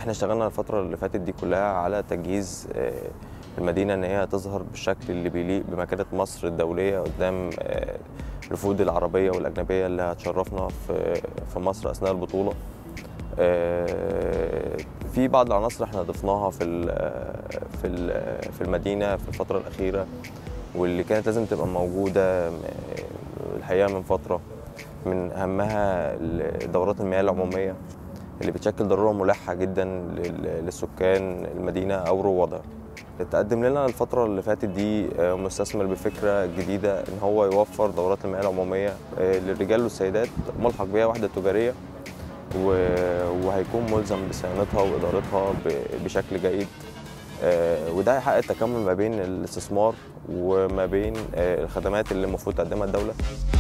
احنا اشتغلنا الفترة اللي فاتت دي كلها على تجهيز آه، المدينة ان هي تظهر بالشكل اللي بيليق بمكانة مصر الدولية قدام آه، الوفود العربية والأجنبية اللي هتشرفنا في في مصر أثناء البطولة آه، في بعض العناصر احنا ضفناها في ال- في ال- في المدينة في الفترة الأخيرة واللي كانت لازم تبقى موجودة آه، الحقيقة من فترة من أهمها دورات المياه العمومية اللي بتشكل ضرورة ملحة جدا لل- للسكان المدينة أو روادها اتقدم لنا الفترة اللي فاتت دي آه، مستثمر بفكرة جديدة إن هو يوفر دورات المياه العمومية آه، للرجال والسيدات ملحق بيها وحدة تجارية و- وهيكون ملزم بصيانتها وإدارتها ب- بشكل جيد آه، وده هيحقق تكامل ما بين الاستثمار وما بين آه، الخدمات اللي المفروض تقدمها الدولة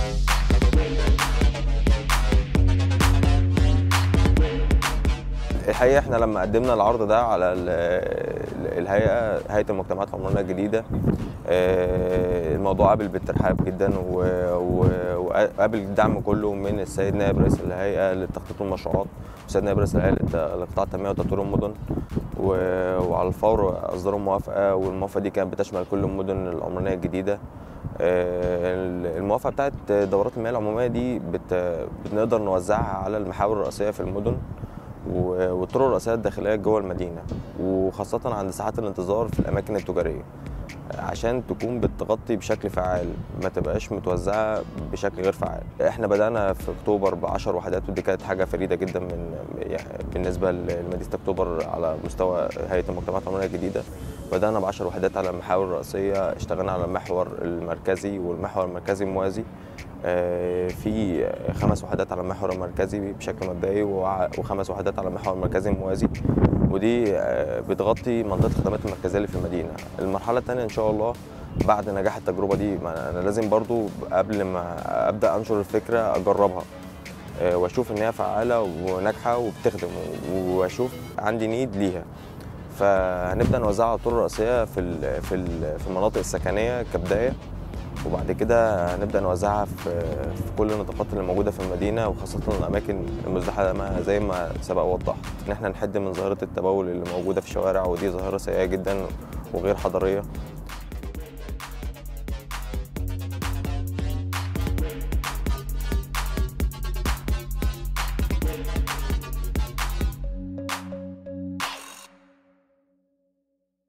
الحقيقه احنا لما قدمنا العرض ده على ال- ال- الهيئه هيئه المجتمعات العمرانيه الجديده آه، الموضوع قابل بالترحاب جدا و- و- وقابل الدعم كله من السيد نائب رئيس الهيئه للتخطيط والمشروعات والسيد نائب رئيس الهيئه للت- لقطاع التنميه وتطوير المدن و- وعلى الفور اصدروا موافقه والموافقه دي كانت بتشمل كل المدن العمرانيه الجديده آه، الموافقه بتاعت دورات المياه العموميه دي بت- بنقدر نوزعها على المحاور الرئيسيه في المدن و- والطرق الرئيسيه الداخليه جوه المدينه وخاصه عند ساعات الانتظار في الاماكن التجاريه عشان تكون بتغطي بشكل فعال ما تبقاش متوزعه بشكل غير فعال احنا بدانا في اكتوبر ب 10 وحدات ودي كانت حاجه فريده جدا من يعني بالنسبه لمدينه اكتوبر على مستوى هيئه المجتمعات العمرانيه الجديده بدانا ب 10 وحدات على المحاور الرئيسيه اشتغلنا على المحور المركزي والمحور المركزي الموازي آه، في خمس وحدات على المحور المركزي بشكل مبدئي وع- وخمس وحدات على المحور المركزي الموازي ودي آه، بتغطي منطقه الخدمات المركزيه اللي في المدينه المرحله الثانيه ان شاء الله بعد نجاح التجربه دي ما انا لازم برضو قبل ما ابدا انشر الفكره اجربها آه، واشوف ان هي فعاله وناجحه وبتخدم واشوف عندي نيد ليها فهنبدا نوزعها على الطرق الرئيسيه في ال- في ال- في المناطق السكنيه كبدايه وبعد كده هنبدا نوزعها في في كل النطاقات اللي موجوده في المدينه وخاصه الاماكن المزدحمه زي ما سبق وضحت ان احنا نحد من ظاهره التبول اللي موجوده في الشوارع ودي ظاهره سيئه جدا وغير حضاريه